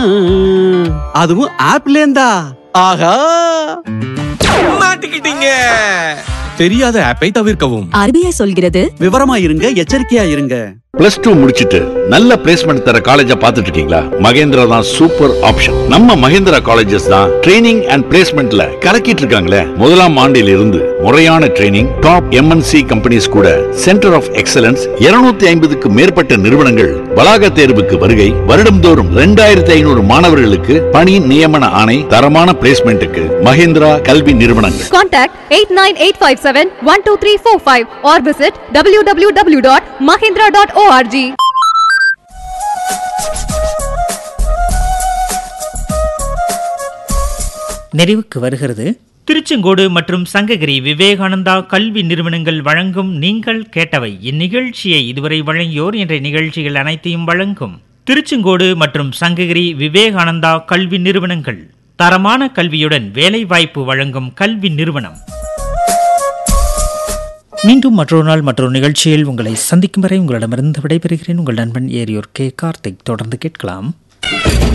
அதுவும் ஆப்ல இருந்தா ஆஹா மாட்டிக்கிட்டீங்க தெரியாத ஆப்பை தவிர்க்கவும் ஆர்பிஐ சொல்கிறது விவரமா இருங்க எச்சரிக்கையா இருங்க பிளஸ் டூ முடிச்சிட்டு நல்ல பிளேஸ்மெண்ட் தர காலேஜ பாத்துட்டு இருக்கீங்களா மகேந்திரா தான் சூப்பர் ஆப்ஷன் நம்ம மகேந்திரா காலேஜஸ் தான் ட்ரைனிங் அண்ட் பிளேஸ்மெண்ட்ல கலக்கிட்டு இருக்காங்களே முதலாம் ஆண்டில் இருந்து முறையான ட்ரைனிங் டாப் எம்என்சி கம்பெனிஸ் கூட சென்டர் ஆஃப் எக்ஸலன்ஸ் 250 ஐம்பதுக்கு மேற்பட்ட நிறுவனங்கள் வளாக தேர்வுக்கு வருகை வருடம்தோறும் ரெண்டாயிரத்தி ஐநூறு மாணவர்களுக்கு பணி நியமன ஆணை தரமான பிளேஸ்மெண்ட்டுக்கு மகேந்திரா கல்வி நிறுவனங்கள் Contact 89857-12345 or visit www.mahindra.org. நிறைவுக்கு வருகிறது திருச்செங்கோடு மற்றும் சங்ககிரி விவேகானந்தா கல்வி நிறுவனங்கள் வழங்கும் நீங்கள் கேட்டவை இந்நிகழ்ச்சியை இதுவரை வழங்கியோர் என்ற நிகழ்ச்சிகள் அனைத்தையும் வழங்கும் திருச்செங்கோடு மற்றும் சங்ககிரி விவேகானந்தா கல்வி நிறுவனங்கள் தரமான கல்வியுடன் வேலைவாய்ப்பு வழங்கும் கல்வி நிறுவனம் மீண்டும் மற்றொரு நாள் மற்றொரு நிகழ்ச்சியில் உங்களை சந்திக்கும் வரை உங்களிடமிருந்து விடைபெறுகிறேன் உங்கள் நண்பன் ஏரியோர் கே கார்த்திக் தொடர்ந்து கேட்கலாம்